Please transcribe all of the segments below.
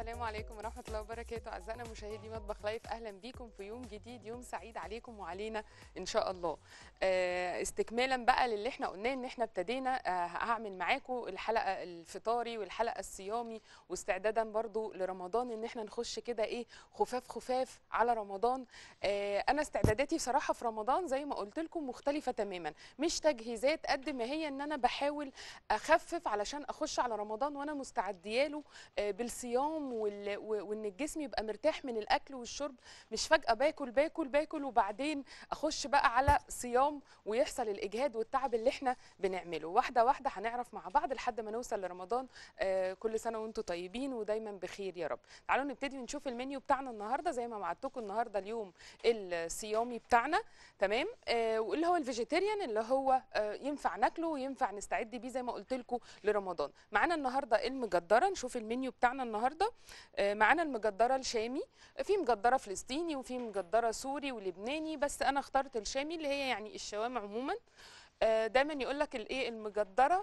السلام عليكم ورحمة الله وبركاته أعزائنا مشاهدي مطبخ لايف أهلا بيكم في يوم جديد يوم سعيد عليكم وعلينا إن شاء الله آه، استكمالا بقى للي احنا قلناه إن احنا ابتدينا آه، هعمل معاكم الحلقة الفطاري والحلقة الصيامي واستعدادا برضو لرمضان إن احنا نخش كده إيه خفاف خفاف على رمضان آه، أنا استعداداتي بصراحة في رمضان زي ما قلت لكم مختلفة تماما مش تجهيزات قد ما هي إن أنا بحاول أخفف علشان أخش على رمضان وأنا مستعدياله آه، بالصيام وال- و- وان الجسم يبقى مرتاح من الاكل والشرب مش فجاه باكل باكل باكل وبعدين اخش بقى على صيام ويحصل الاجهاد والتعب اللي احنا بنعمله واحده واحده هنعرف مع بعض لحد ما نوصل لرمضان آه، كل سنه وانتم طيبين ودايما بخير يا رب تعالوا نبتدي نشوف المنيو بتاعنا النهارده زي ما وعدتكم النهارده اليوم الصيامي بتاعنا تمام آه، واللي هو الفيجيتيريان اللي هو آه، ينفع ناكله وينفع نستعد بيه زي ما قلت لكم لرمضان معانا النهارده المجدره نشوف المنيو بتاعنا النهارده آه، معانا المجدره الشامي في مجدره فلسطيني وفي مجدره سوري ولبناني بس انا اخترت الشامي اللي هي يعني الشوام عموما آه، دايما يقول لك الايه المجدره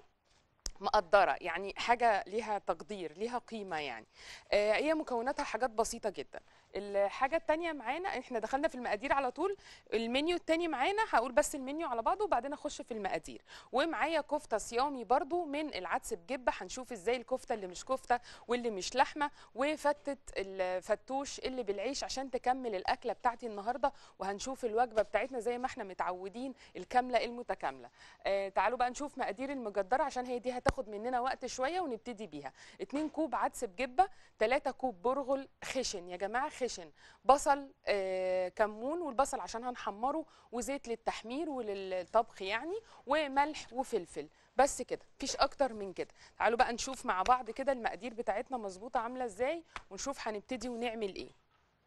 مقدره يعني حاجه ليها تقدير ليها قيمه يعني آه، هي مكوناتها حاجات بسيطه جدا الحاجه التانية معانا احنا دخلنا في المقادير على طول المنيو التاني معانا هقول بس المنيو على بعضه وبعدين اخش في المقادير ومعايا كفته صيامي برضو من العدس بجبه هنشوف ازاي الكفته اللي مش كفته واللي مش لحمه وفتة الفتوش اللي بالعيش عشان تكمل الاكله بتاعتي النهارده وهنشوف الوجبه بتاعتنا زي ما احنا متعودين الكامله المتكامله آه تعالوا بقى نشوف مقادير المجدره عشان هي دي هتاخد مننا وقت شويه ونبتدي بيها 2 كوب عدس بجبه 3 كوب برغل خشن يا جماعه خشن بصل آه كمون والبصل عشان هنحمره وزيت للتحمير وللطبخ يعني وملح وفلفل بس كده مفيش اكتر من كده تعالوا بقى نشوف مع بعض كده المقادير بتاعتنا مظبوطه عامله ازاي ونشوف هنبتدي ونعمل ايه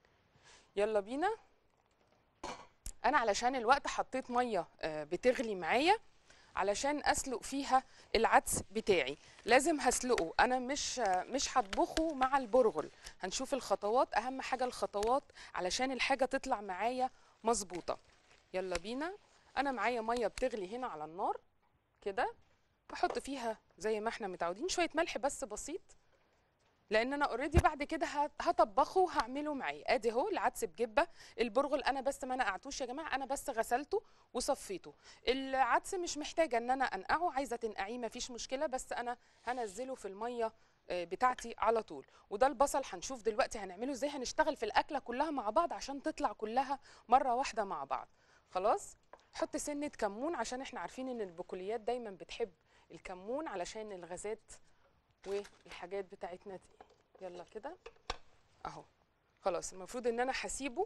يلا بينا انا علشان الوقت حطيت ميه آه، بتغلي معايا علشان اسلق فيها العدس بتاعي لازم هسلقه انا مش آه، مش هطبخه مع البرغل هنشوف الخطوات اهم حاجه الخطوات علشان الحاجه تطلع معايا مظبوطه يلا بينا انا معايا ميه بتغلي هنا على النار كده بحط فيها زي ما احنا متعودين شويه ملح بس بسيط لان انا اوريدي بعد كده هت- هطبخه وهعمله معايا ادي اهو العدس بجبه البرغل انا بس ما نقعتوش يا جماعه انا بس غسلته وصفيته العدس مش محتاجه ان انا انقعه عايزه تنقعيه مفيش مشكله بس انا هنزله في الميه آه، بتاعتي على طول وده البصل هنشوف دلوقتي هنعمله ازاي هنشتغل في الاكله كلها مع بعض عشان تطلع كلها مره واحده مع بعض خلاص حط سنه كمون عشان احنا عارفين ان البقوليات دايما بتحب الكمون علشان الغازات والحاجات بتاعتنا دي يلا كده اهو خلاص المفروض ان انا هسيبه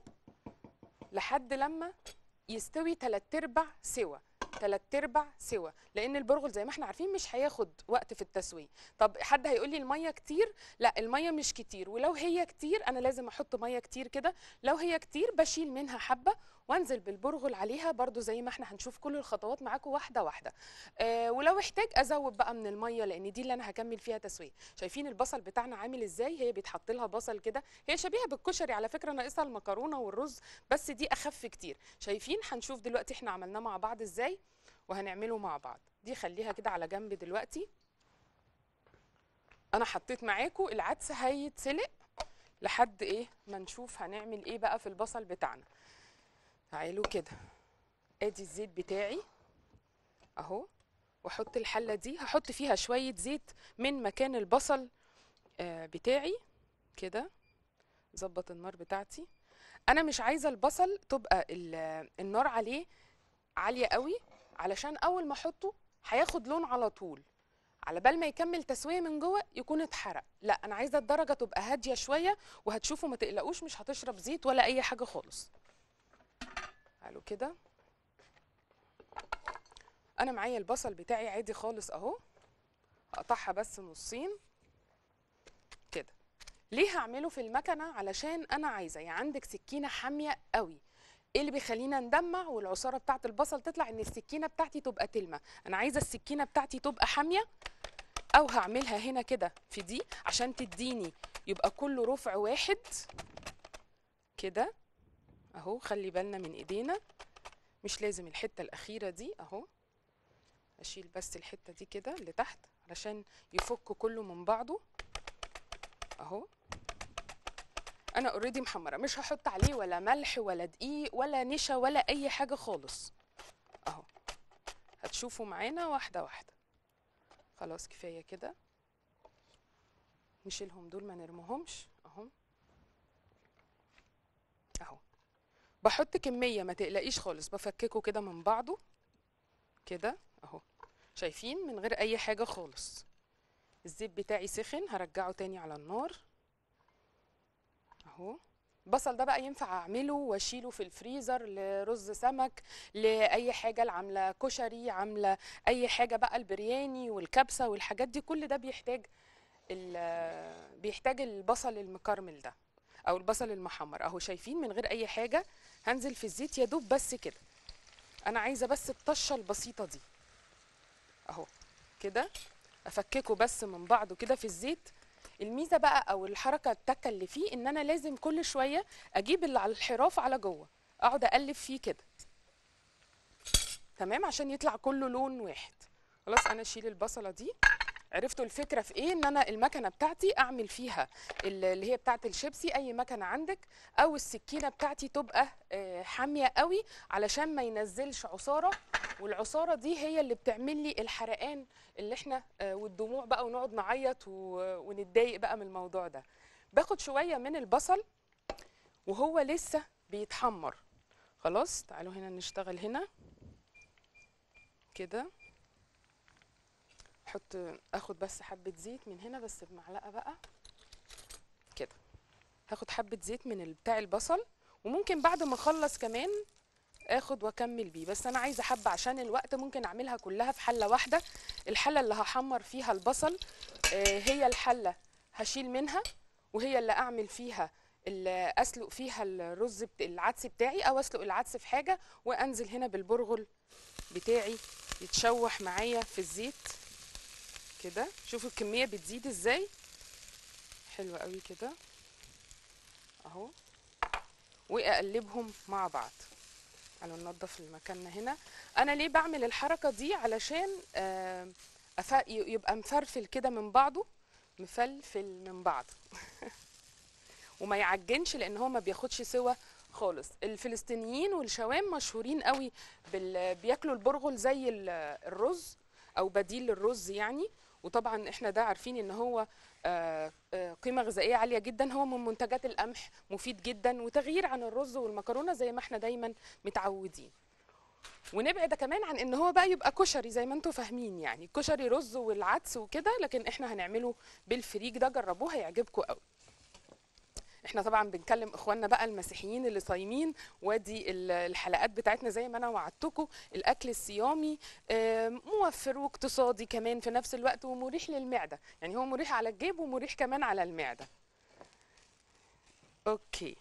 لحد لما يستوي تلات ارباع سوا تلات ارباع سوا لان البرغل زي ما احنا عارفين مش هياخد وقت في التسويه طب حد هيقول لي الميه كتير لا الميه مش كتير ولو هي كتير انا لازم احط ميه كتير كده لو هي كتير بشيل منها حبه وانزل بالبرغل عليها برضو زي ما احنا هنشوف كل الخطوات معاكم واحده واحده آه ولو احتاج ازود بقى من الميه لان دي اللي انا هكمل فيها تسويه شايفين البصل بتاعنا عامل ازاي هي بيتحط لها بصل كده هي شبيهه بالكشري على فكره ناقصها المكرونه والرز بس دي اخف كتير شايفين هنشوف دلوقتي احنا عملناه مع بعض ازاي وهنعمله مع بعض دي خليها كده على جنب دلوقتي انا حطيت معاكم العدس هيتسلق لحد ايه ما نشوف هنعمل ايه بقى في البصل بتاعنا تعالوا كده ادي الزيت بتاعي اهو واحط الحله دي هحط فيها شويه زيت من مكان البصل آه بتاعي كده ظبط النار بتاعتي انا مش عايزه البصل تبقى ال- النار عليه عاليه قوي علشان اول ما احطه هياخد لون على طول على بال ما يكمل تسويه من جوه يكون اتحرق لا انا عايزه الدرجه تبقى هاديه شويه وهتشوفوا ما تقلقوش مش هتشرب زيت ولا اي حاجه خالص تعالوا كده انا معايا البصل بتاعي عادي خالص اهو هقطعها بس نصين كده ليه هعمله في المكنه علشان انا عايزه يعني عندك سكينه حاميه قوي ايه اللي بيخلينا ندمع والعصاره بتاعه البصل تطلع ان السكينه بتاعتي تبقى تلمه انا عايزه السكينه بتاعتي تبقى حاميه او هعملها هنا كده في دي عشان تديني يبقى كله رفع واحد كده اهو خلي بالنا من ايدينا مش لازم الحته الاخيره دي اهو اشيل بس الحته دي كده اللي تحت علشان يفك كله من بعضه اهو انا اوريدي محمره مش هحط عليه ولا ملح ولا دقيق ولا نشا ولا اي حاجه خالص اهو هتشوفوا معانا واحده واحده خلاص كفايه كده نشيلهم دول ما نرموهمش اهو اهو بحط كميه ما تقلقيش خالص بفككه كده من بعضه كده اهو شايفين من غير اي حاجه خالص الزيت بتاعي سخن هرجعه تاني على النار اهو البصل ده بقى ينفع اعمله واشيله في الفريزر لرز سمك لاي حاجه عامله كشري عامله اي حاجه بقى البرياني والكبسه والحاجات دي كل ده بيحتاج ال- بيحتاج البصل المكرمل ده او البصل المحمر اهو شايفين من غير اي حاجه هنزل في الزيت يا دوب بس كده انا عايزه بس الطشه البسيطه دي اهو كده افككه بس من بعضه كده في الزيت الميزه بقى او الحركه التكه اللي فيه ان انا لازم كل شويه اجيب اللي على الحراف على جوه اقعد اقلب فيه كده تمام عشان يطلع كله لون واحد خلاص انا اشيل البصله دي عرفتوا الفكره في ايه ان انا المكنه بتاعتي اعمل فيها ال- اللي هي بتاعه الشيبسي اي مكنه عندك او السكينه بتاعتي تبقى آه، حاميه قوي علشان ما ينزلش عصاره والعصاره دي هي اللي بتعمل لي الحرقان اللي احنا آه، والدموع بقى ونقعد نعيط و- ونتضايق بقى من الموضوع ده باخد شويه من البصل وهو لسه بيتحمر خلاص تعالوا هنا نشتغل هنا كده احط اخد بس حبه زيت من هنا بس بمعلقه بقى كده هاخد حبه زيت من ال- بتاع البصل وممكن بعد ما اخلص كمان اخد واكمل بيه بس انا عايزه حبه عشان الوقت ممكن اعملها كلها في حله واحده الحله اللي هحمر فيها البصل آه، هي الحله هشيل منها وهي اللي اعمل فيها اللي اسلق فيها الرز بت... العدس بتاعي او اسلق العدس في حاجه وانزل هنا بالبرغل بتاعي يتشوح معايا في الزيت كده شوفوا الكميه بتزيد ازاي حلوه قوي كده اهو واقلبهم مع بعض تعالوا ننضف المكان هنا انا ليه بعمل الحركه دي علشان آه، أف... ي- يبقى مفرفل كده من بعضه مفلفل من بعضه وما يعجنش لان هو ما بياخدش سوا خالص الفلسطينيين والشوام مشهورين قوي بال... بياكلوا البرغل زي ال- الرز او بديل للرز يعني وطبعا احنا ده عارفين ان هو آه، آه، قيمه غذائيه عاليه جدا هو من منتجات القمح مفيد جدا وتغيير عن الرز والمكرونه زي ما احنا دايما متعودين ونبعد كمان عن ان هو بقى يبقى كشري زي ما انتم فاهمين يعني كشري رز والعدس وكده لكن احنا هنعمله بالفريك ده جربوه هيعجبكم قوي احنا طبعا بنكلم اخواننا بقى المسيحيين اللي صايمين وادي ال- الحلقات بتاعتنا زي ما انا وعدتكم الاكل الصيامي آم، موفر واقتصادي كمان في نفس الوقت ومريح للمعده يعني هو مريح على الجيب ومريح كمان على المعده اوكي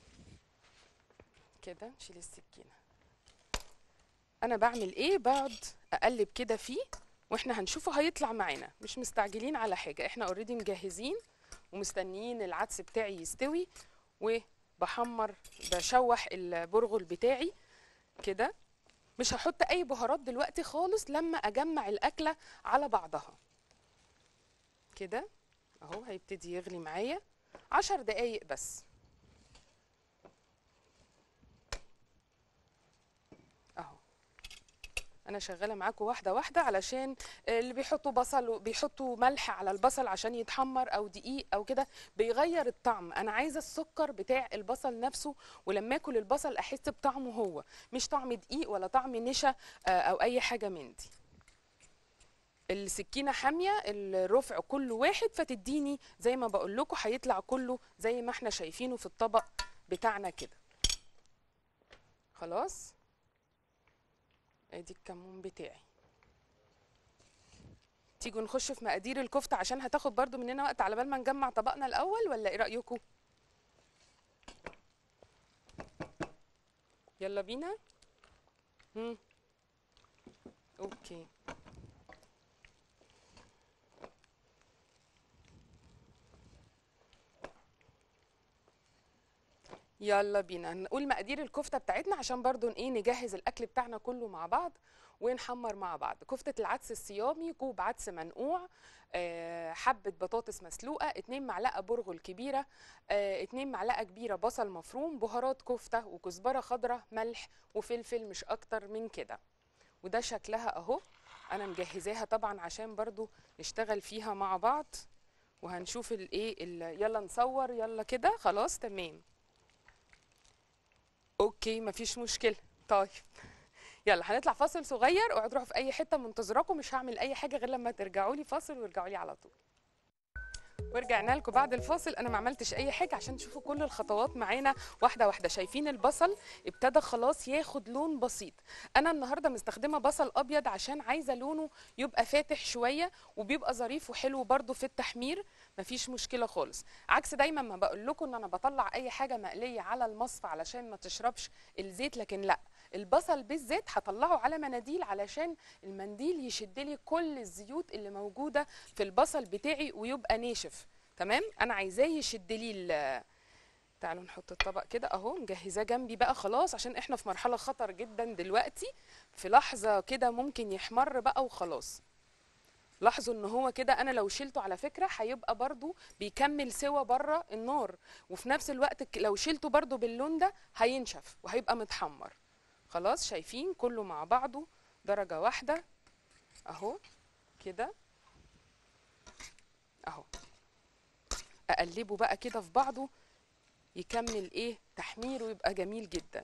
كده نشيل السكينه انا بعمل ايه بقعد اقلب كده فيه واحنا هنشوفه هيطلع معانا مش مستعجلين على حاجه احنا اوريدي مجهزين ومستنيين العدس بتاعي يستوي وبحمر بشوح البرغل بتاعي كده مش هحط اي بهارات دلوقتي خالص لما اجمع الاكله على بعضها كده اهو هيبتدي يغلي معايا عشر دقايق بس اهو انا شغاله معاكم واحده واحده علشان اللي بيحطوا بصل بيحطوا ملح على البصل عشان يتحمر او دقيق او كده بيغير الطعم انا عايزه السكر بتاع البصل نفسه ولما اكل البصل احس بطعمه هو مش طعم دقيق ولا طعم نشا آه، او اي حاجه من دي السكينه حاميه الرفع كله واحد فتديني زي ما بقول لكم هيطلع كله زي ما احنا شايفينه في الطبق بتاعنا كده خلاص ادي الكمون بتاعي تيجوا نخش في مقادير الكفته عشان هتاخد برضو مننا وقت على بال ما نجمع طبقنا الاول ولا ايه رايكم يلا بينا هم. اوكي يلا بينا نقول مقادير الكفته بتاعتنا عشان برضو ايه نجهز الاكل بتاعنا كله مع بعض ونحمر مع بعض كفته العدس الصيامي كوب عدس منقوع آه، حبه بطاطس مسلوقه 2 معلقه برغل كبيره 2 معلقه كبيره بصل مفروم بهارات كفته وكزبره خضراء ملح وفلفل مش اكتر من كده وده شكلها اهو انا مجهزاها طبعا عشان برضو نشتغل فيها مع بعض وهنشوف الايه ال- يلا نصور يلا كده خلاص تمام اوكي مفيش مشكله طيب يلا هنطلع فاصل صغير اوعوا تروحوا في اي حته منتظراكم مش هعمل اي حاجه غير لما ترجعوا لي فاصل وارجعوا لي على طول ورجعنا لكم بعد الفاصل انا ما عملتش اي حاجه عشان تشوفوا كل الخطوات معانا واحده واحده شايفين البصل ابتدى خلاص ياخد لون بسيط انا النهارده مستخدمه بصل ابيض عشان عايزه لونه يبقى فاتح شويه وبيبقى ظريف وحلو برده في التحمير مفيش مشكله خالص عكس دايما ما بقول لكم ان انا بطلع اي حاجه مقليه على المصفى علشان ما تشربش الزيت لكن لا البصل بالذات هطلعه على مناديل علشان المنديل يشد لي كل الزيوت اللي موجوده في البصل بتاعي ويبقى ناشف تمام انا عايزاه يشد لي ال- تعالوا نحط الطبق كده اهو مجهزاه جنبي بقى خلاص عشان احنا في مرحله خطر جدا دلوقتي في لحظه كده ممكن يحمر بقى وخلاص لاحظوا ان هو كده انا لو شلته على فكره هيبقى برضو بيكمل سوا بره النار وفي نفس الوقت ك- لو شلته برضو باللون ده هينشف وهيبقى متحمر خلاص شايفين كله مع بعضه درجه واحده اهو كده اهو اقلبه بقى كده في بعضه يكمل ايه تحميره ويبقى جميل جدا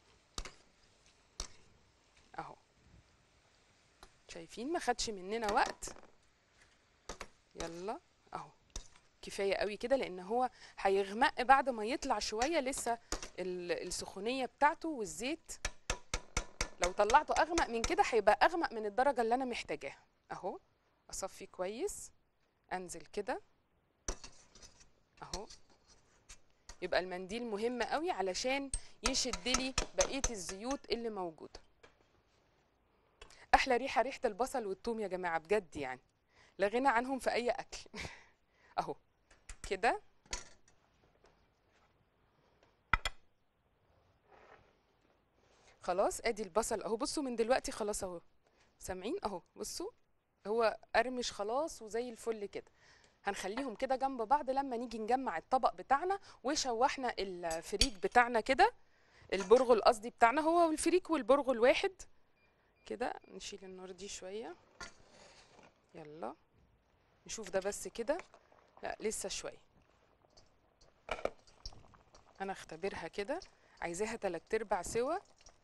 اهو شايفين ما خدش مننا وقت يلا اهو كفايه قوي كده لان هو هيغمق بعد ما يطلع شويه لسه ال- السخونيه بتاعته والزيت لو طلعته اغمق من كده هيبقى اغمق من الدرجه اللي انا محتاجاها اهو اصفي كويس انزل كده اهو يبقى المنديل مهم قوي علشان يشد لي بقيه الزيوت اللي موجوده احلى ريحه ريحه البصل والثوم يا جماعه بجد يعني لا غنى عنهم في اي اكل اهو كده خلاص ادي البصل اهو بصوا من دلوقتي خلاص اهو سامعين اهو بصوا هو قرمش خلاص وزي الفل كده هنخليهم كده جنب بعض لما نيجي نجمع الطبق بتاعنا وشوحنا الفريك بتاعنا كده البرغل قصدي بتاعنا هو والفريك والبرغل واحد كده نشيل النار دي شويه يلا نشوف ده بس كده لا لسه شويه انا اختبرها كده عايزاها تلات ارباع سوا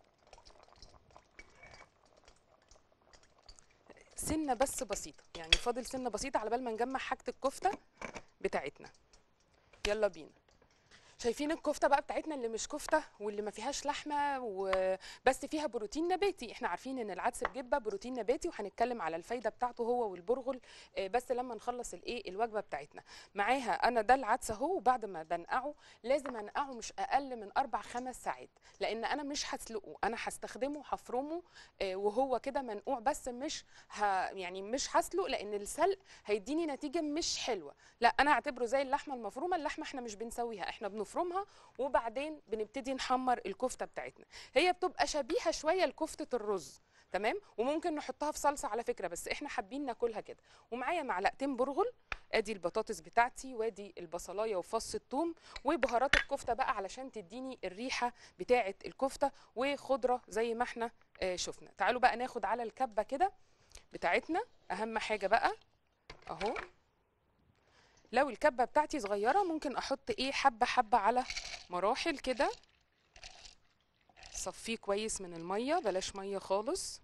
سنه بس بسيطه يعني فاضل سنه بسيطه على بال ما نجمع حاجه الكفته بتاعتنا يلا بينا شايفين الكفته بقى بتاعتنا اللي مش كفته واللي ما فيهاش لحمه وبس فيها بروتين نباتي احنا عارفين ان العدس بجبه بروتين نباتي وهنتكلم على الفايده بتاعته هو والبرغل آه، بس لما نخلص الايه الوجبه بتاعتنا معاها انا ده العدس اهو وبعد ما بنقعه لازم انقعه مش اقل من اربع خمس ساعات لان انا مش هسلقه انا هستخدمه هفرمه آه، وهو كده منقوع بس مش ه... يعني مش هسلق لان السلق هيديني نتيجه مش حلوه لا انا اعتبره زي اللحمه المفرومه اللحمه احنا مش بنسويها احنا بنفرمها وبعدين بنبتدي نحمر الكفته بتاعتنا هي بتبقى شبيهه شويه لكفته الرز تمام وممكن نحطها في صلصه على فكره بس احنا حابين ناكلها كده ومعايا معلقتين برغل ادي البطاطس بتاعتي وادي البصلايه وفص الثوم وبهارات الكفته بقى علشان تديني الريحه بتاعه الكفته وخضره زي ما احنا آه، شفنا تعالوا بقى ناخد على الكبه كده بتاعتنا اهم حاجه بقى اهو لو الكبه بتاعتي صغيره ممكن احط ايه حبه حبه على مراحل كده صفيه كويس من الميه بلاش ميه خالص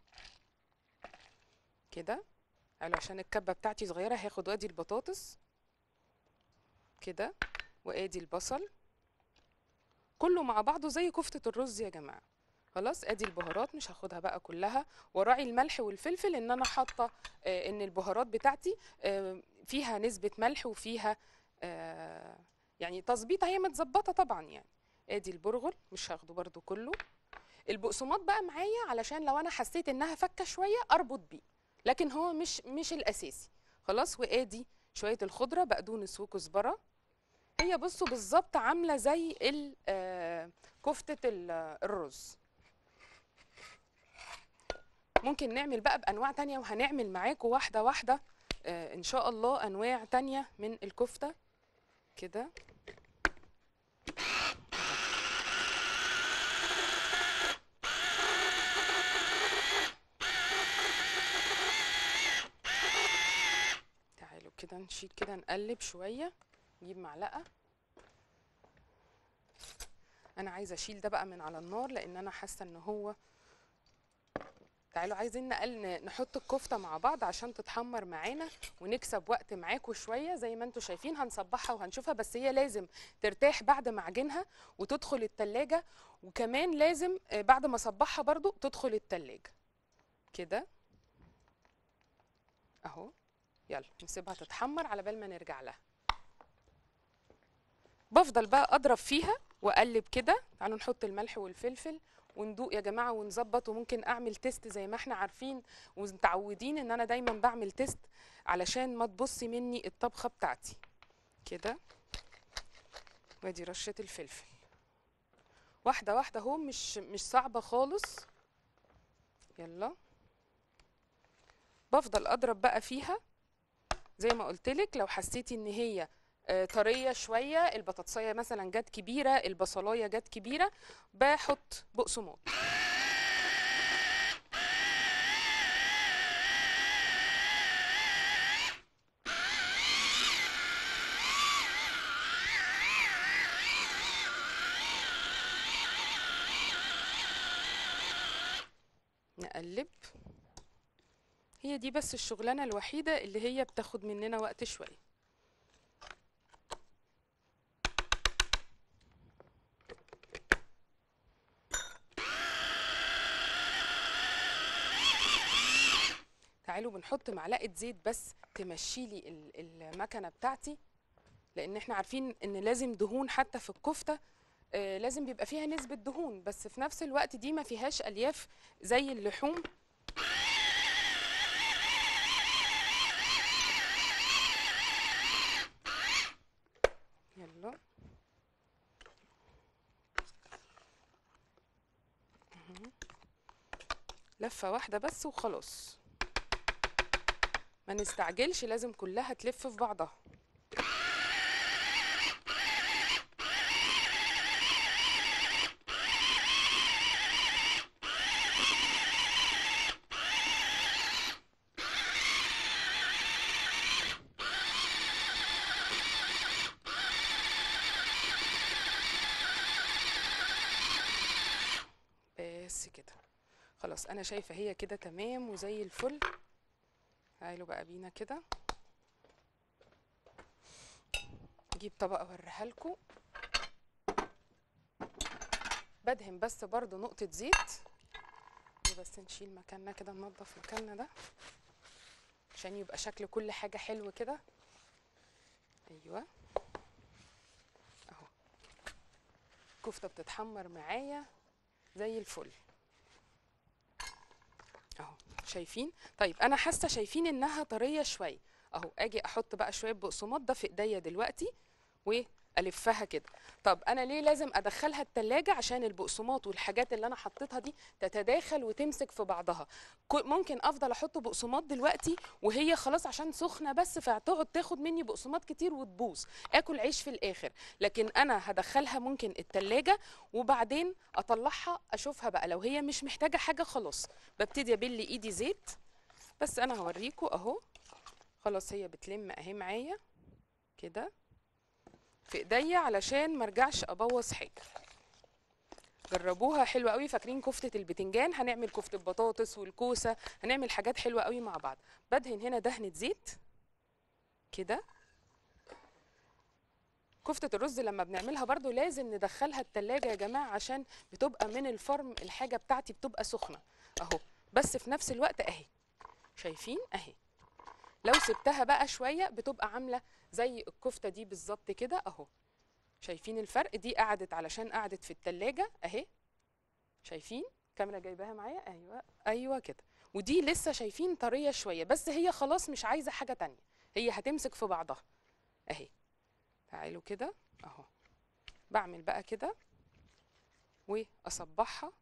كده قالوا عشان الكبه بتاعتي صغيره هاخد وادي البطاطس كده وادي البصل كله مع بعضه زي كفته الرز يا جماعه خلاص ادي البهارات مش هاخدها بقى كلها وراعي الملح والفلفل ان انا حاطه آه، ان البهارات بتاعتي آه، فيها نسبه ملح وفيها آه، يعني تظبيطه هي متظبطه طبعا يعني ادي البرغل مش هاخده برده كله البقسماط بقى معايا علشان لو انا حسيت انها فكه شويه اربط بيه لكن هو مش مش الاساسي خلاص وادي شويه الخضره بقدونس وكزبره هي بصوا بالظبط عامله زي ال- آه، كفته ال- الرز ممكن نعمل بقى بانواع تانية وهنعمل معاكم واحده واحده آه، ان شاء الله انواع تانية من الكفته كده تعالوا كده نشيل كده نقلب شويه نجيب معلقه انا عايزه اشيل ده بقى من على النار لان انا حاسه ان هو تعالوا عايزين نقل نحط الكفته مع بعض عشان تتحمر معانا ونكسب وقت معاكم شويه زي ما انتم شايفين هنصبحها وهنشوفها بس هي لازم ترتاح بعد ما اعجنها وتدخل التلاجة وكمان لازم آه، بعد ما اصبحها برضو تدخل التلاجة كده اهو يلا نسيبها تتحمر على بال ما نرجع لها بفضل بقى اضرب فيها واقلب كده تعالوا نحط الملح والفلفل وندوق يا جماعه ونظبط وممكن اعمل تيست زي ما احنا عارفين ومتعودين ان انا دايما بعمل تيست علشان ما تبصي مني الطبخه بتاعتي كده وادي رشه الفلفل واحده واحده اهو مش مش صعبه خالص يلا بفضل اضرب بقى فيها زي ما قلت لك لو حسيتي ان هي آه، طريه شويه البطاطسايه مثلا جت كبيره البصلايه جت كبيره بحط بقسماط نقلب هي دي بس الشغلانه الوحيده اللي هي بتاخد مننا وقت شويه تعالوا بنحط معلقه زيت بس تمشي لي ال- المكنه بتاعتي لان احنا عارفين ان لازم دهون حتى في الكفته آه، لازم بيبقى فيها نسبه دهون بس في نفس الوقت دي ما فيهاش الياف زي اللحوم يلا مهم. لفه واحده بس وخلاص ما نستعجلش لازم كلها تلف في بعضها بس كده خلاص انا شايفه هي كده تمام وزي الفل تعالوا بقى بينا كده اجيب طبق اوريها لكم بدهن بس برضو نقطه زيت بس نشيل مكاننا كده ننضف مكاننا ده عشان يبقى شكل كل حاجه حلو كده ايوه اهو كفته بتتحمر معايا زي الفل اهو شايفين طيب انا حاسه شايفين انها طريه شويه اهو اجي احط بقى شويه بقسماط ده في ايديا دلوقتي والفها كده طب انا ليه لازم ادخلها التلاجة عشان البقسماط والحاجات اللي انا حطيتها دي تتداخل وتمسك في بعضها كو- ممكن افضل احط بقسماط دلوقتي وهي خلاص عشان سخنه بس فتقعد تاخد مني بقسماط كتير وتبوظ اكل عيش في الاخر لكن انا هدخلها ممكن التلاجة وبعدين اطلعها اشوفها بقى لو هي مش محتاجه حاجه خلاص ببتدي ابل ايدي زيت بس انا هوريكم اهو خلاص هي بتلم اهي معايا كده في ايديا علشان ما ارجعش ابوظ حاجه جربوها حلوه قوي فاكرين كفته البتنجان هنعمل كفته بطاطس والكوسه هنعمل حاجات حلوه قوي مع بعض بدهن هنا دهنه زيت كده كفتة الرز لما بنعملها برضو لازم ندخلها التلاجة يا جماعة عشان بتبقى من الفرم الحاجة بتاعتي بتبقى سخنة اهو بس في نفس الوقت اهي شايفين اهي لو سبتها بقى شوية بتبقى عاملة زي الكفتة دي بالظبط كده اهو شايفين الفرق دي قعدت علشان قعدت في التلاجة اهي شايفين كاميرا جايباها معايا ايوه ايوه كده ودي لسه شايفين طرية شوية بس هي خلاص مش عايزة حاجة تانية هي هتمسك في بعضها اهي تعالوا كده اهو بعمل بقى كده واصبعها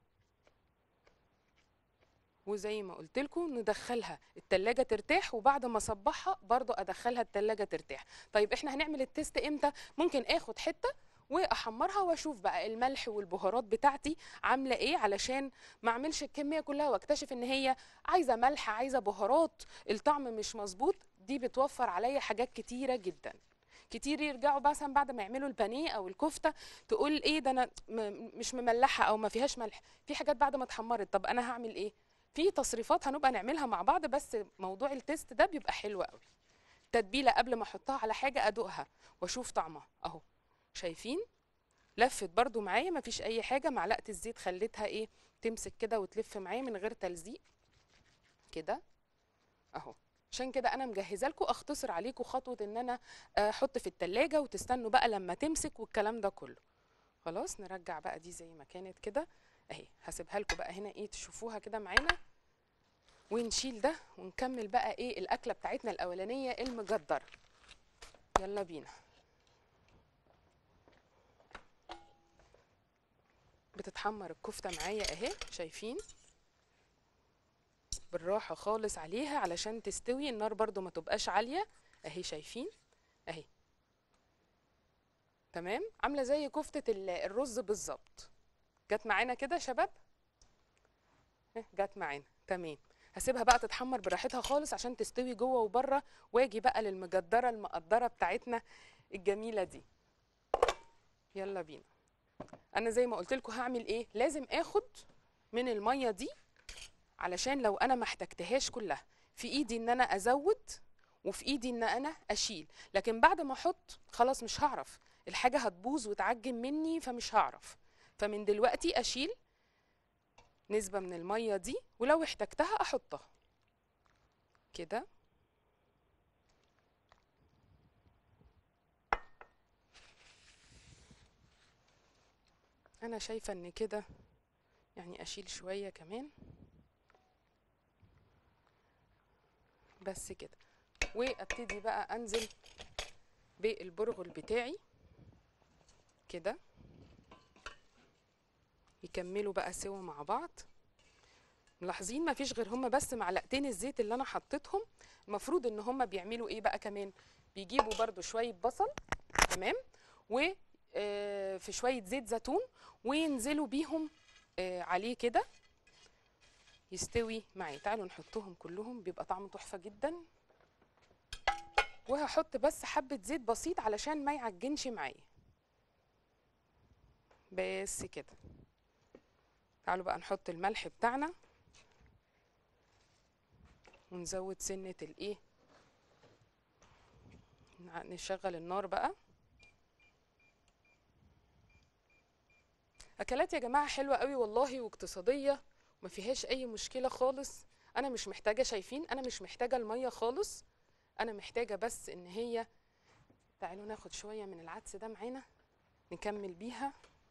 وزي ما قلت لكم ندخلها التلاجة ترتاح وبعد ما اصبعها برضو ادخلها التلاجة ترتاح طيب احنا هنعمل التيست امتى ممكن اخد حتة واحمرها واشوف بقى الملح والبهارات بتاعتي عامله ايه علشان ما اعملش الكميه كلها واكتشف ان هي عايزه ملح عايزه بهارات الطعم مش مظبوط دي بتوفر عليا حاجات كتيره جدا كتير يرجعوا مثلا بعد ما يعملوا البانيه او الكفته تقول ايه ده انا م- مش مملحه او ما فيهاش ملح في حاجات بعد ما اتحمرت طب انا هعمل ايه في تصريفات هنبقى نعملها مع بعض بس موضوع التيست ده بيبقى حلو قوي تتبيله قبل ما احطها على حاجه ادوقها واشوف طعمها اهو شايفين لفت برضو معايا مفيش اي حاجه معلقه الزيت خليتها ايه تمسك كده وتلف معايا من غير تلزيق كده اهو عشان كده انا مجهزه لكم اختصر عليكم خطوه ان انا احط في التلاجة وتستنوا بقى لما تمسك والكلام ده كله خلاص نرجع بقى دي زي ما كانت كده اهي هسيبها لكم بقى هنا ايه تشوفوها كده معانا ونشيل ده ونكمل بقى ايه الاكله بتاعتنا الاولانيه المجدره يلا بينا بتتحمر الكفته معايا اهي شايفين بالراحه خالص عليها علشان تستوي النار برضو ما تبقاش عاليه اهي شايفين اهي تمام عامله زي كفته ال- الرز بالظبط جت معانا كده يا شباب اه، جت معانا تمام هسيبها بقى تتحمر براحتها خالص عشان تستوي جوه وبره واجي بقى للمجدره المقدره بتاعتنا الجميله دي يلا بينا انا زي ما قلت لكم هعمل ايه لازم اخد من الميه دي علشان لو انا ما احتجتهاش كلها في ايدي ان انا ازود وفي ايدي ان انا اشيل لكن بعد ما احط خلاص مش هعرف الحاجه هتبوظ وتعجن مني فمش هعرف فمن دلوقتي اشيل نسبه من الميه دي ولو احتجتها احطها كده انا شايفه ان كده يعني اشيل شويه كمان بس كده وابتدي بقى انزل بالبرغل بتاعي كده يكملوا بقى سوا مع بعض ملاحظين مفيش غير هما بس معلقتين الزيت اللي انا حطيتهم المفروض ان هما بيعملوا ايه بقى كمان بيجيبوا برضو شويه بصل تمام و آه، في شويه زيت زيتون وينزلوا بيهم آه، عليه كده يستوي معي تعالوا نحطهم كلهم بيبقى طعمه تحفه جدا وهحط بس حبه زيت بسيط علشان ما يعجنش معايا بس كده تعالوا بقى نحط الملح بتاعنا ونزود سنه الايه نع- نشغل النار بقى اكلات يا جماعه حلوه قوي والله واقتصاديه وما فيهاش اي مشكله خالص انا مش محتاجه شايفين انا مش محتاجه الميه خالص انا محتاجه بس ان هي تعالوا ناخد شويه من العدس ده معانا نكمل بيها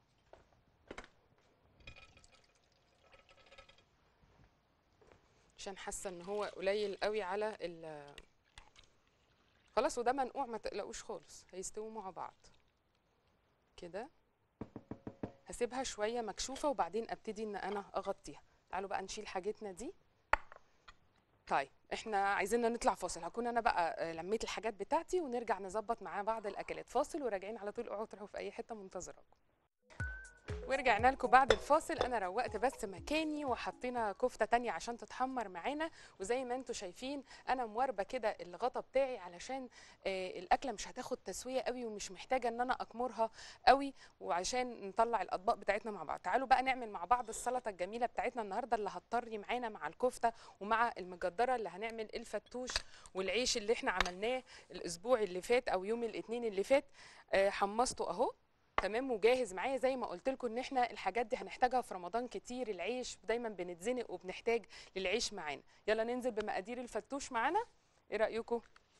عشان حاسه ان هو قليل قوي على ال خلاص وده منقوع ما تقلقوش خالص هيستووا مع بعض كده هسيبها شويه مكشوفه وبعدين ابتدي ان انا اغطيها تعالوا بقى نشيل حاجتنا دي طيب احنا عايزين نطلع فاصل هكون انا بقى آه، لميت الحاجات بتاعتي ونرجع نظبط معاه بعض الاكلات فاصل وراجعين على طول اوعوا تروحوا في اي حته منتظراكم ورجعنا لكم بعد الفاصل انا روقت بس مكاني وحطينا كفته تانية عشان تتحمر معانا وزي ما انتم شايفين انا مواربه كده الغطا بتاعي علشان آه الاكله مش هتاخد تسويه قوي ومش محتاجه ان انا اكمرها قوي وعشان نطلع الاطباق بتاعتنا مع بعض تعالوا بقى نعمل مع بعض السلطه الجميله بتاعتنا النهارده اللي هتطري معانا مع الكفته ومع المجدره اللي هنعمل الفتوش والعيش اللي احنا عملناه الاسبوع اللي فات او يوم الاثنين اللي فات آه حمصته اهو تمام وجاهز معايا زي ما قلت لكم ان احنا الحاجات دي هنحتاجها في رمضان كتير العيش دايما بنتزنق وبنحتاج للعيش معانا يلا ننزل بمقادير الفتوش معانا ايه رايكم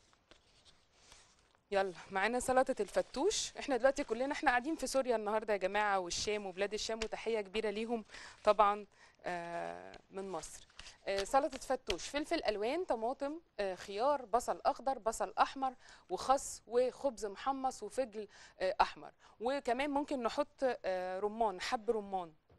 يلا معانا سلطه الفتوش احنا دلوقتي كلنا احنا قاعدين في سوريا النهارده يا جماعه والشام وبلاد الشام وتحيه كبيره ليهم طبعا آه، من مصر آه، سلطه فتوش فلفل الوان طماطم آه، خيار بصل اخضر بصل احمر وخس وخبز محمص وفجل آه، احمر وكمان ممكن نحط آه، رمان حب رمان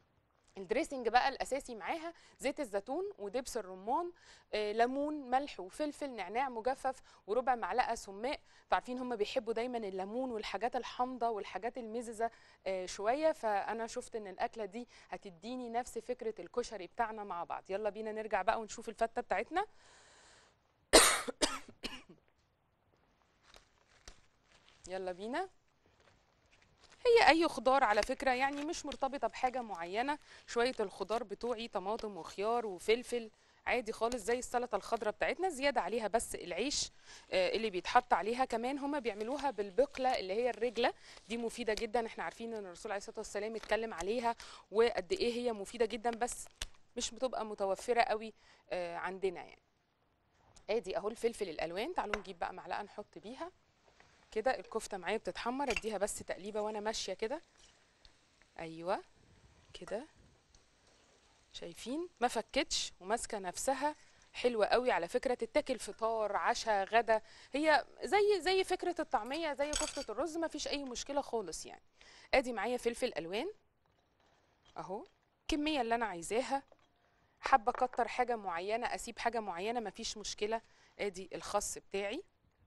الدريسنج بقى الاساسي معاها زيت الزيتون ودبس الرمان آه، ليمون ملح وفلفل نعناع مجفف وربع معلقه سماق انتوا عارفين هم بيحبوا دايما الليمون والحاجات الحامضه والحاجات المززه آه، شويه فانا شفت ان الاكله دي هتديني نفس فكره الكشري بتاعنا مع بعض يلا بينا نرجع بقى ونشوف الفته بتاعتنا يلا بينا هي اي خضار على فكره يعني مش مرتبطه بحاجه معينه شويه الخضار بتوعي طماطم وخيار وفلفل عادي خالص زي السلطه الخضراء بتاعتنا زياده عليها بس العيش آه، اللي بيتحط عليها كمان هما بيعملوها بالبقله اللي هي الرجله دي مفيده جدا احنا عارفين ان الرسول عليه الصلاه والسلام اتكلم عليها وقد ايه هي مفيده جدا بس مش بتبقى متوفره قوي آه، عندنا يعني ادي اهو الفلفل الالوان تعالوا نجيب بقى معلقه نحط بيها كده الكفته معايا بتتحمر اديها بس تقليبه وانا ماشيه كده ايوه كده شايفين ما فكتش وماسكه نفسها حلوه قوي على فكره تتاكل فطار عشاء غدا هي زي زي فكره الطعميه زي كفته الرز ما فيش اي مشكله خالص يعني ادي معايا فلفل الوان اهو الكميه اللي انا عايزاها حابه اكتر حاجه معينه اسيب حاجه معينه ما فيش مشكله ادي الخس بتاعي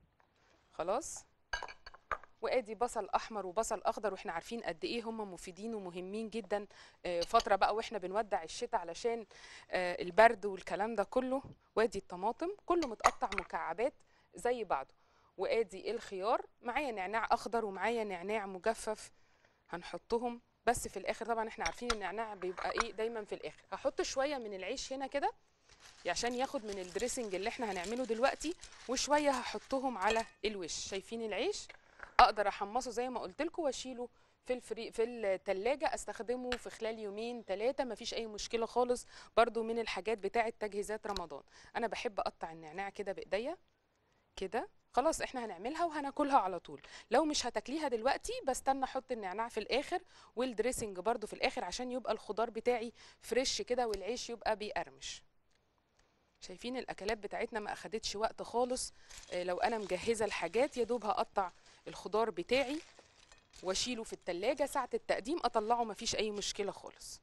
خلاص وادي بصل احمر وبصل اخضر واحنا عارفين قد ايه هم مفيدين ومهمين جدا آه، فتره بقى واحنا بنودع الشتاء علشان آه، البرد والكلام ده كله وادي الطماطم كله متقطع مكعبات زي بعضه وادي الخيار معايا نعناع اخضر ومعايا نعناع مجفف هنحطهم بس في الاخر طبعا احنا عارفين النعناع بيبقى ايه دايما في الاخر هحط شويه من العيش هنا كده عشان ياخد من الدريسنج اللي احنا هنعمله دلوقتي وشويه هحطهم على الوش شايفين العيش اقدر احمصه زي ما قلت لكم واشيله في الفري في التلاجة استخدمه في خلال يومين ثلاثة مفيش اي مشكلة خالص برضو من الحاجات بتاعة تجهيزات رمضان انا بحب اقطع النعناع كده بايديا كده خلاص احنا هنعملها وهناكلها على طول لو مش هتاكليها دلوقتي بستنى احط النعناع في الاخر والدريسنج برضو في الاخر عشان يبقى الخضار بتاعي فريش كده والعيش يبقى بيقرمش شايفين الاكلات بتاعتنا ما اخدتش وقت خالص آه، لو انا مجهزه الحاجات يا دوب هقطع الخضار بتاعي واشيله في التلاجة ساعة التقديم اطلعه مفيش اي مشكلة خالص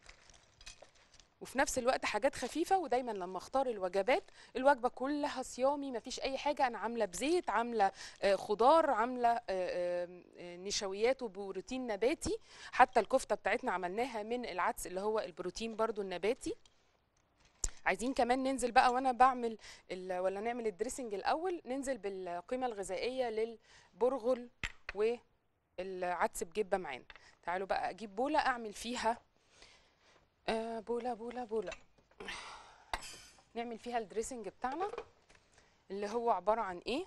وفي نفس الوقت حاجات خفيفة ودايما لما اختار الوجبات الوجبة كلها صيامي مفيش اي حاجة انا عاملة بزيت عاملة آه، خضار عاملة آه، آه، آه، نشويات وبروتين نباتي حتى الكفتة بتاعتنا عملناها من العدس اللي هو البروتين برضو النباتي عايزين كمان ننزل بقى وانا بعمل ال- ولا نعمل الدريسنج الاول ننزل بالقيمه الغذائيه للبرغل والعدس بجبه معانا تعالوا بقى اجيب بوله اعمل فيها آه بوله بوله بوله نعمل فيها الدريسنج بتاعنا اللي هو عباره عن ايه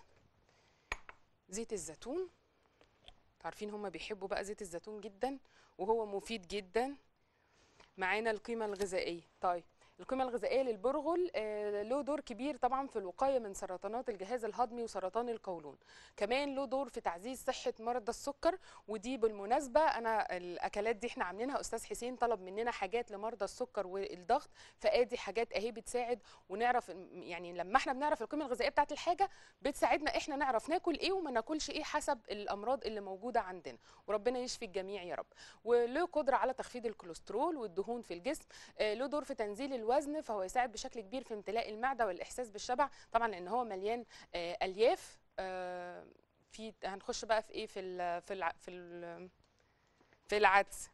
زيت الزيتون عارفين هما بيحبوا بقى زيت الزيتون جدا وهو مفيد جدا معانا القيمه الغذائيه طيب القيمة الغذائية للبرغل آه، له دور كبير طبعا في الوقاية من سرطانات الجهاز الهضمي وسرطان القولون كمان له دور في تعزيز صحة مرضى السكر ودي بالمناسبة أنا الأكلات دي احنا عاملينها أستاذ حسين طلب مننا حاجات لمرضى السكر والضغط فادي حاجات اهي بتساعد ونعرف يعني لما احنا بنعرف القيمة الغذائية بتاعت الحاجة بتساعدنا احنا نعرف ناكل ايه وما ناكلش ايه حسب الأمراض اللي موجودة عندنا وربنا يشفي الجميع يا رب وله قدرة على تخفيض الكوليسترول والدهون في الجسم آه، له دور في تنزيل الوزن فهو يساعد بشكل كبير في امتلاء المعده والاحساس بالشبع طبعا لان هو مليان آه، الياف آه، في هنخش بقى في ايه في ال في الع في ال في العدس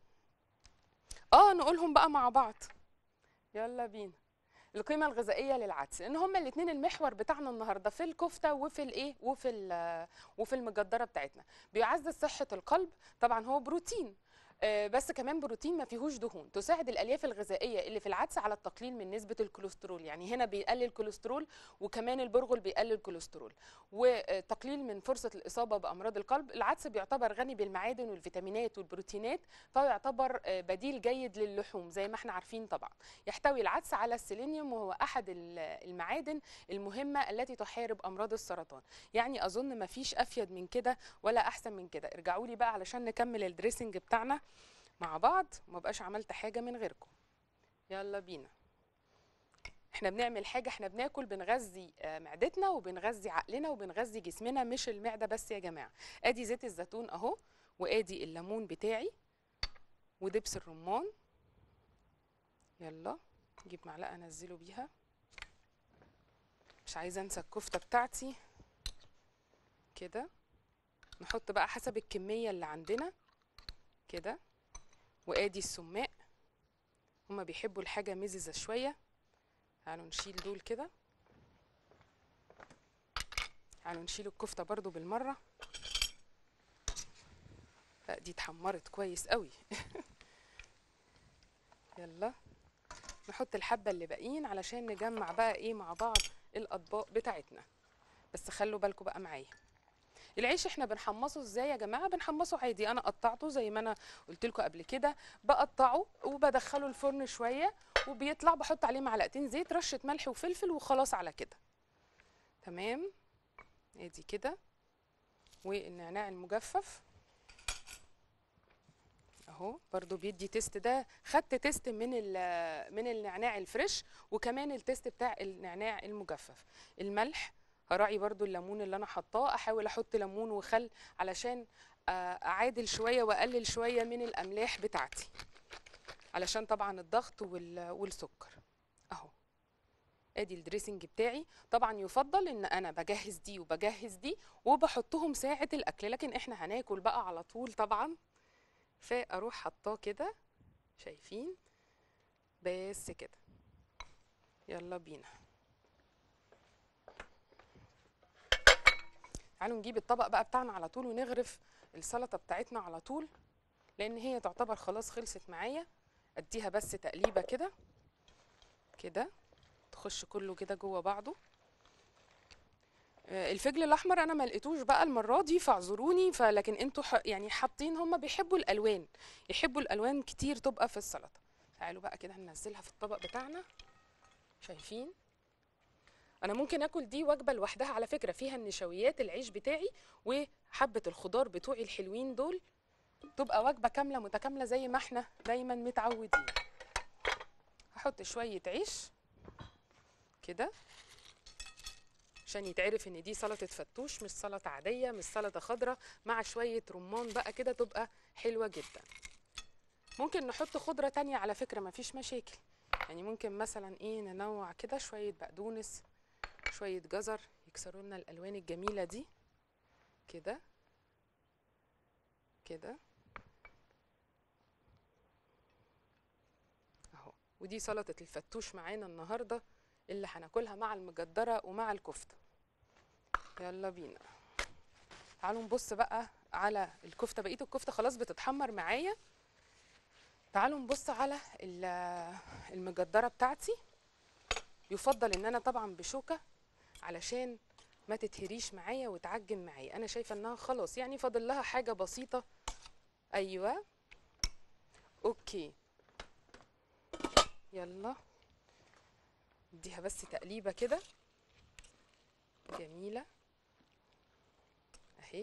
اه نقولهم بقى مع بعض يلا بينا القيمه الغذائيه للعدس لان هما الاثنين المحور بتاعنا النهارده في الكفته وفي الايه وفي ال- وفي المجدره بتاعتنا بيعزز صحه القلب طبعا هو بروتين آه، بس كمان بروتين ما فيهوش دهون تساعد الالياف الغذائيه اللي في العدس على التقليل من نسبه الكوليسترول يعني هنا بيقلل الكوليسترول وكمان البرغل بيقلل الكوليسترول وتقليل من فرصه الاصابه بامراض القلب العدس بيعتبر غني بالمعادن والفيتامينات والبروتينات فهو يعتبر آه، بديل جيد للحوم زي ما احنا عارفين طبعا يحتوي العدس على السيلينيوم وهو احد ال- المعادن المهمه التي تحارب امراض السرطان يعني اظن ما فيش افيد من كده ولا احسن من كده ارجعوا لي بقى علشان نكمل الدريسنج بتاعنا مع بعض وما بقاش عملت حاجه من غيركم يلا بينا احنا بنعمل حاجه احنا بناكل بنغذي آه، معدتنا وبنغذي عقلنا وبنغذي جسمنا مش المعده بس يا جماعه ادي زيت الزيتون اهو وادي الليمون بتاعي ودبس الرمان يلا نجيب معلقه انزله بيها مش عايزه انسى الكفته بتاعتي كده نحط بقى حسب الكميه اللي عندنا كده وادي السماق هما بيحبوا الحاجه مززه شويه تعالوا نشيل دول كده تعالوا نشيل الكفته برضو بالمره لا دي اتحمرت كويس قوي يلا نحط الحبه اللي باقيين علشان نجمع بقى ايه مع بعض الاطباق بتاعتنا بس خلوا بالكم بقى معايا العيش احنا بنحمصه ازاي يا جماعه بنحمصه عادي انا قطعته زي ما انا قلت لكم قبل كده بقطعه وبدخله الفرن شويه وبيطلع بحط عليه معلقتين زيت رشه ملح وفلفل وخلاص على كده تمام ادي كده والنعناع المجفف اهو برضو بيدي تيست ده خدت تيست من ال- من النعناع الفريش وكمان التيست بتاع النعناع المجفف الملح هراعي برضو الليمون اللي انا حطاه احاول احط ليمون وخل علشان آه، اعادل شويه واقلل شويه من الاملاح بتاعتي علشان طبعا الضغط وال- والسكر اهو ادي الدريسنج بتاعي طبعا يفضل ان انا بجهز دي وبجهز دي وبحطهم ساعه الاكل لكن احنا هناكل بقى على طول طبعا فاروح حطاه كده شايفين بس كده يلا بينا تعالوا نجيب الطبق بقى بتاعنا على طول ونغرف السلطه بتاعتنا على طول لان هي تعتبر خلاص خلصت معايا اديها بس تقليبه كده كده تخش كله كده جوه بعضه آه، الفجل الاحمر انا ما لقيتوش بقى المره دي فاعذروني فلكن انتوا ح- يعني حاطين هم بيحبوا الالوان يحبوا الالوان كتير تبقى في السلطه تعالوا بقى كده هننزلها في الطبق بتاعنا شايفين انا ممكن اكل دي وجبه لوحدها على فكره فيها النشويات العيش بتاعي وحبه الخضار بتوعي الحلوين دول تبقى وجبه كامله متكامله زي ما احنا دايما متعودين هحط شويه عيش كده عشان يتعرف ان دي سلطه فتوش مش سلطه عاديه مش سلطه خضراء مع شويه رمان بقى كده تبقى حلوه جدا ممكن نحط خضره تانية على فكره مفيش مشاكل يعني ممكن مثلا ايه ننوع كده شويه بقدونس شويه جزر يكسروا لنا الالوان الجميله دي كده كده اهو ودي سلطه الفتوش معانا النهارده اللي هناكلها مع المجدره ومع الكفته يلا بينا تعالوا نبص بقى على الكفته بقيه الكفته خلاص بتتحمر معايا تعالوا نبص على ال- المجدره بتاعتي يفضل ان انا طبعا بشوكه علشان ما تتهريش معايا وتعجن معايا انا شايفه انها خلاص يعني فاضل لها حاجه بسيطه ايوه اوكي يلا اديها بس تقليبه كده جميله اهي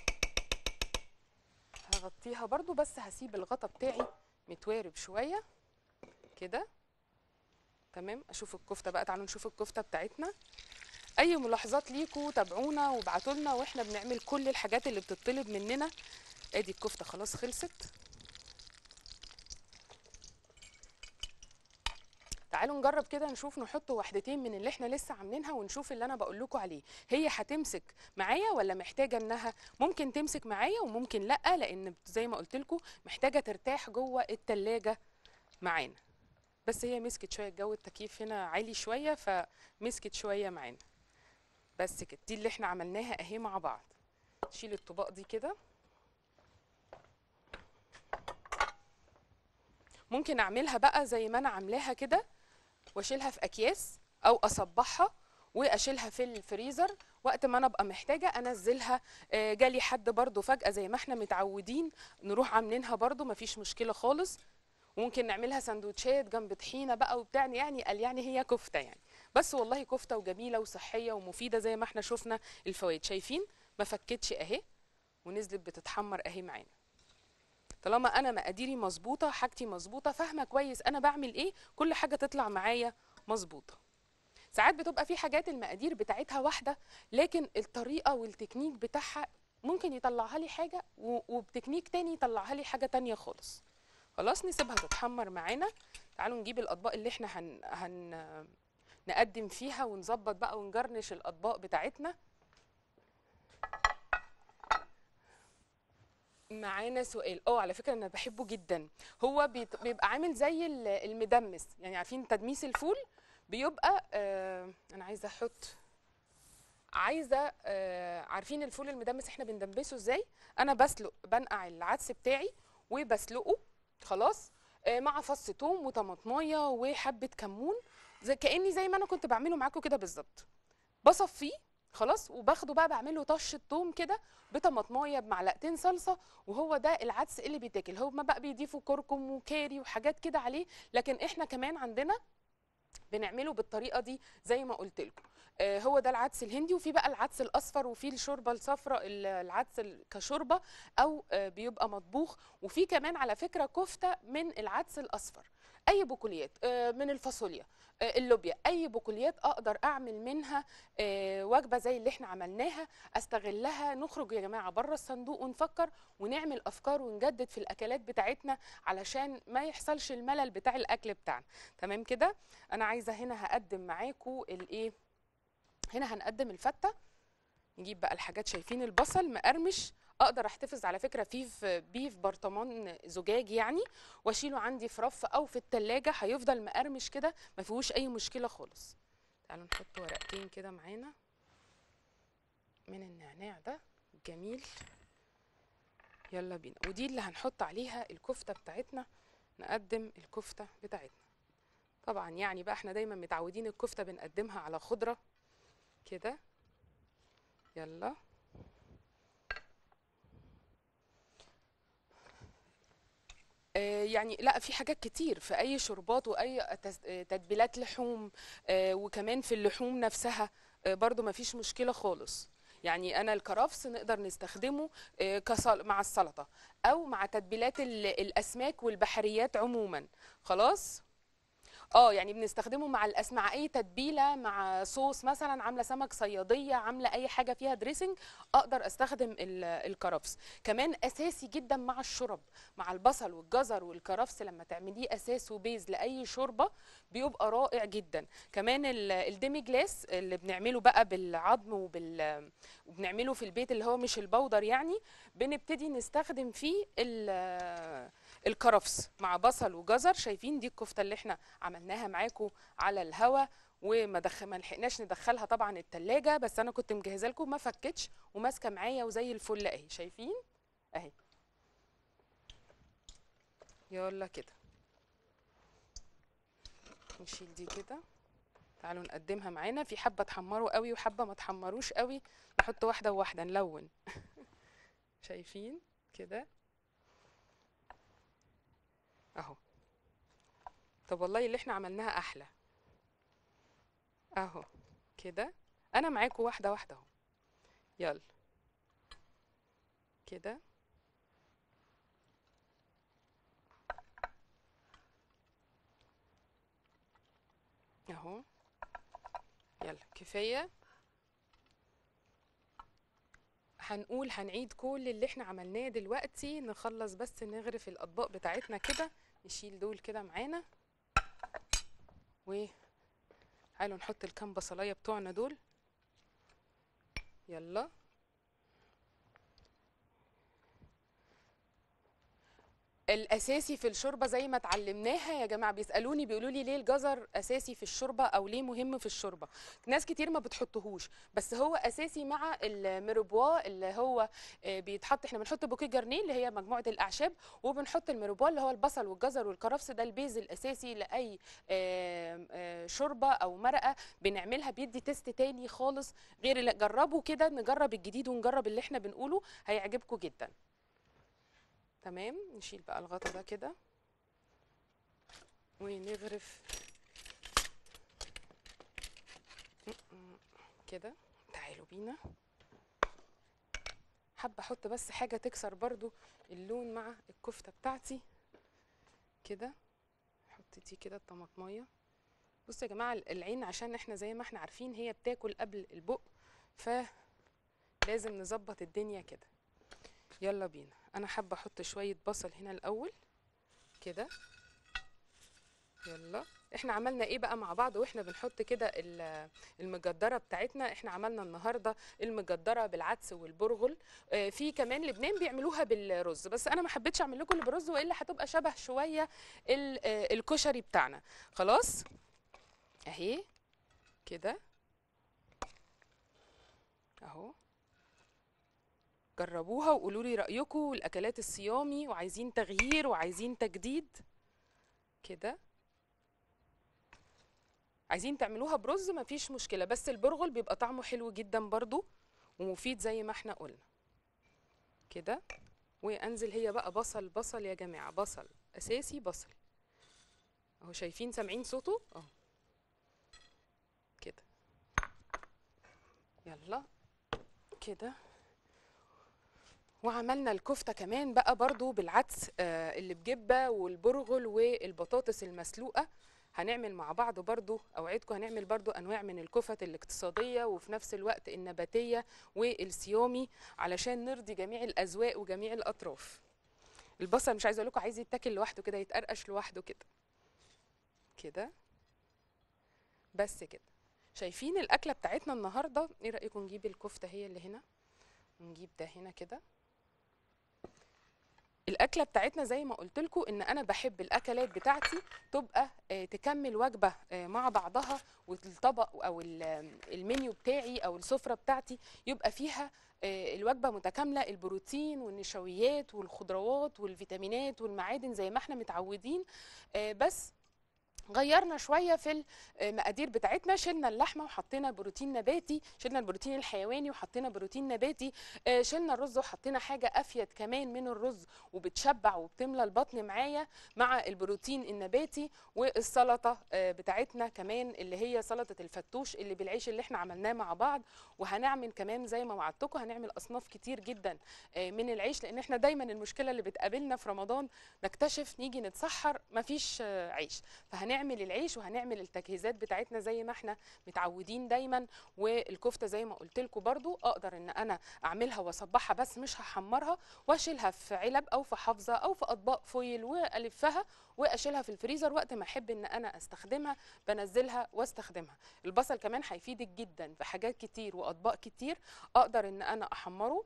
هغطيها برضو بس هسيب الغطا بتاعي متوارب شويه كده تمام اشوف الكفته بقى تعالوا نشوف الكفته بتاعتنا اي ملاحظات ليكوا تابعونا وابعتوا لنا واحنا بنعمل كل الحاجات اللي بتطلب مننا ادي الكفته خلاص خلصت تعالوا نجرب كده نشوف نحط واحدتين من اللي احنا لسه عاملينها ونشوف اللي انا بقول لكم عليه هي هتمسك معايا ولا محتاجه انها ممكن تمسك معايا وممكن لا لان زي ما قلت لكم محتاجه ترتاح جوه التلاجة معانا بس هي مسكت شويه الجو التكييف هنا عالي شويه فمسكت شويه معانا بس كده دي اللي احنا عملناها اهي مع بعض شيل الطباق دي كده ممكن اعملها بقى زي ما انا عاملاها كده واشيلها في اكياس او اصبعها واشيلها في الفريزر وقت ما انا ابقى محتاجه انزلها آه، جالي حد برضو فجاه زي ما احنا متعودين نروح عاملينها برضو مفيش مشكله خالص وممكن نعملها سندوتشات جنب طحينه بقى وبتاع يعني قال يعني هي كفته يعني بس والله كفته وجميله وصحيه ومفيده زي ما احنا شفنا الفوائد شايفين ما فكتش اهي ونزلت بتتحمر اهي معانا طالما انا مقاديري مظبوطه حاجتي مظبوطه فاهمه كويس انا بعمل ايه كل حاجه تطلع معايا مظبوطه ساعات بتبقى في حاجات المقادير بتاعتها واحده لكن الطريقه والتكنيك بتاعها ممكن يطلعها لي حاجه و- وبتكنيك تاني يطلعها لي حاجه تانية خالص خلاص نسيبها تتحمر معانا تعالوا نجيب الاطباق اللي احنا هن, هن نقدم فيها ونظبط بقى ونجرنش الاطباق بتاعتنا معانا سؤال اه على فكره انا بحبه جدا هو بيت- بيبقى عامل زي ال- المدمس يعني عارفين تدميس الفول بيبقى آه انا عايزه احط عايزه آه عارفين الفول المدمس احنا بندمسه ازاي انا بسلق بنقع العدس بتاعي وبسلقه خلاص آه مع فص ثوم وطماطمايه وحبه كمون زي كاني زي ما انا كنت بعمله معاكم كده بالظبط بصفيه خلاص وباخده بقى بعمله طشه ثوم كده بطماطمايه بمعلقتين صلصه وهو ده العدس اللي بيتاكل هما بقى بيضيفوا كركم وكاري وحاجات كده عليه لكن احنا كمان عندنا بنعمله بالطريقه دي زي ما قلت لكم آه هو ده العدس الهندي وفي بقى العدس الاصفر وفي الشوربه الصفراء ال- العدس ال- كشوربه او آه بيبقى مطبوخ وفي كمان على فكره كفته من العدس الاصفر اي بقوليات آه من الفاصوليا آه اللوبيا اي بقوليات اقدر اعمل منها آه وجبه زي اللي احنا عملناها استغلها نخرج يا جماعه بره الصندوق ونفكر ونعمل افكار ونجدد في الاكلات بتاعتنا علشان ما يحصلش الملل بتاع الاكل بتاعنا تمام كده انا عايزه هنا هقدم معاكم الايه هنا هنقدم الفته نجيب بقى الحاجات شايفين البصل مقرمش اقدر احتفظ على فكره فيه في بيه في برطمان زجاج يعني واشيله عندي في رف او في التلاجة هيفضل مقرمش كده ما فيهوش اي مشكله خالص تعالوا نحط ورقتين كده معانا من النعناع ده جميل يلا بينا ودي اللي هنحط عليها الكفته بتاعتنا نقدم الكفته بتاعتنا طبعا يعني بقى احنا دايما متعودين الكفته بنقدمها على خضره كده يلا آه، يعني لا في حاجات كتير في اي شربات واي تس- آه، تتبيلات لحوم آه، وكمان في اللحوم نفسها آه، برضو ما فيش مشكله خالص يعني انا الكرفس نقدر نستخدمه آه، كسل مع السلطه او مع تتبيلات ال- الاسماك والبحريات عموما خلاص اه يعني بنستخدمه مع الأس مع اي تتبيله مع صوص مثلا عامله سمك صياديه عامله اي حاجه فيها دريسنج اقدر استخدم ال- الكرفس كمان اساسي جدا مع الشرب مع البصل والجزر والكرفس لما تعمليه اساس وبيز لاي شوربه بيبقى رائع جدا كمان ال- الديمي جلاس اللي بنعمله بقى بالعظم وبال وبنعمله في البيت اللي هو مش البودر يعني بنبتدي نستخدم فيه ال- الكرفس مع بصل وجزر شايفين دي الكفته اللي احنا عملناها معاكم على الهوا وما دخ... ما لحقناش ندخلها طبعا التلاجة بس انا كنت مجهزه لكم ما فكتش وماسكه معايا وزي الفل اهي شايفين اهي يلا كده نشيل دي كده تعالوا نقدمها معانا في حبه تحمروا قوي وحبه ما تحمروش قوي نحط واحده وواحده نلون شايفين كده اهو طب والله اللي احنا عملناها احلى اهو كده انا معاكم واحده واحده اهو يلا كده اهو يلا كفايه هنقول هنعيد كل اللي احنا عملناه دلوقتي نخلص بس نغرف الاطباق بتاعتنا كده نشيل دول كده معانا و تعالوا نحط الكام بصلايه بتوعنا دول يلا الاساسي في الشوربه زي ما اتعلمناها يا جماعه بيسالوني بيقولوا لي ليه الجزر اساسي في الشوربه او ليه مهم في الشوربه ناس كتير ما بتحطهوش بس هو اساسي مع الميربوا اللي هو آه، بيتحط احنا بنحط بوكيه جرنيه اللي هي مجموعه الاعشاب وبنحط الميربوا اللي هو البصل والجزر والكرفس ده البيز الاساسي لاي آه، آه، شوربه او مرقه بنعملها بيدي تيست تاني خالص غير اللي جربوا كده نجرب الجديد ونجرب اللي احنا بنقوله هيعجبكم جدا تمام نشيل بقى الغطا ده كده ونغرف كده تعالوا بينا حابه احط بس حاجه تكسر برضو اللون مع الكفته بتاعتي كده احط دي كده الطماطمايه بصوا يا جماعه العين عشان احنا زي ما احنا عارفين هي بتاكل قبل البق فلازم نظبط الدنيا كده يلا بينا انا حابه احط شويه بصل هنا الاول كده يلا احنا عملنا ايه بقى مع بعض واحنا بنحط كده ال- المجدره بتاعتنا احنا عملنا النهارده المجدره بالعدس والبرغل آه، في كمان لبنان بيعملوها بالرز بس انا ما حبيتش اعمل لكم اللي بالرز والا هتبقى شبه شويه ال- آه، الكشري بتاعنا خلاص اهي كده اهو جربوها وقولوا لي رايكم والاكلات الصيامي وعايزين تغيير وعايزين تجديد كده عايزين تعملوها برز مفيش مشكله بس البرغل بيبقى طعمه حلو جدا برضو ومفيد زي ما احنا قلنا كده وانزل هي بقى بصل بصل يا جماعه بصل اساسي بصل اهو شايفين سامعين صوته اهو كده يلا كده وعملنا الكفته كمان بقى برضو بالعدس آه، اللي بجبه والبرغل والبطاطس المسلوقه هنعمل مع بعض برضو اوعدكم هنعمل برضو انواع من الكفت الاقتصاديه وفي نفس الوقت النباتيه والصيامي علشان نرضي جميع الاذواق وجميع الاطراف البصل مش عايزه اقول لكم عايز يتاكل لوحده كده يتقرقش لوحده كده كده بس كده شايفين الاكله بتاعتنا النهارده ايه رايكم نجيب الكفته هي اللي هنا ونجيب ده هنا كده الاكله بتاعتنا زي ما قلت لكم ان انا بحب الاكلات بتاعتي تبقى آه، تكمل وجبه آه، مع بعضها والطبق او ال- المنيو بتاعي او السفره بتاعتي يبقى فيها آه، الوجبه متكامله البروتين والنشويات والخضروات والفيتامينات والمعادن زي ما احنا متعودين آه، بس غيرنا شويه في المقادير بتاعتنا شلنا اللحمه وحطينا بروتين نباتي شلنا البروتين الحيواني وحطينا بروتين نباتي آه، شلنا الرز وحطينا حاجه افيد كمان من الرز وبتشبع وبتملى البطن معايا مع البروتين النباتي والسلطه آه، بتاعتنا كمان اللي هي سلطه الفتوش اللي بالعيش اللي احنا عملناه مع بعض وهنعمل كمان زي ما وعدتكم هنعمل اصناف كتير جدا آه، من العيش لان احنا دايما المشكله اللي بتقابلنا في رمضان نكتشف نيجي نتسحر مفيش آه، عيش فهنعمل العيش وهنعمل التجهيزات بتاعتنا زي ما احنا متعودين دايما والكفته زي ما قلت لكم برضو اقدر ان انا اعملها واصبحها بس مش هحمرها واشيلها في علب او في حافظه او في اطباق فويل والفها واشيلها في الفريزر وقت ما احب ان انا استخدمها بنزلها واستخدمها البصل كمان هيفيدك جدا في حاجات كتير واطباق كتير اقدر ان انا احمره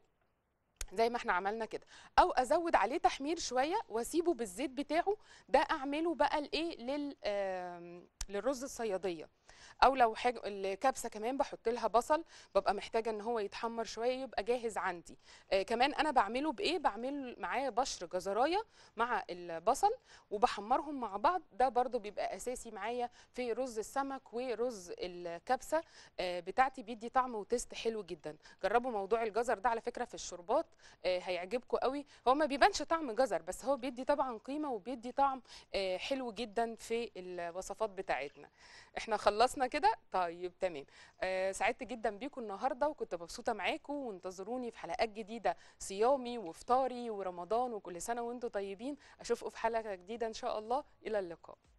زي ما احنا عملنا كده او ازود عليه تحمير شويه واسيبه بالزيت بتاعه ده اعمله بقى لايه لل آم، للرز الصياديه او لو حاجه الكبسه كمان بحط لها بصل ببقى محتاجه ان هو يتحمر شويه يبقى جاهز عندي آه كمان انا بعمله بايه بعمل معاه بشر جزرايه مع البصل وبحمرهم مع بعض ده برضو بيبقى اساسي معايا في رز السمك ورز الكبسه آه بتاعتي بيدي طعم وتست حلو جدا جربوا موضوع الجزر ده على فكره في الشربات آه هيعجبكم قوي هو ما بيبانش طعم جزر بس هو بيدي طبعا قيمه وبيدي طعم آه حلو جدا في الوصفات بتاعتنا احنا خلصنا كده طيب تمام آه سعدت جدا بيكم النهارده وكنت مبسوطه معاكم وانتظروني في حلقات جديده صيامي وفطاري ورمضان وكل سنه وانتم طيبين اشوفكم في حلقه جديده ان شاء الله الى اللقاء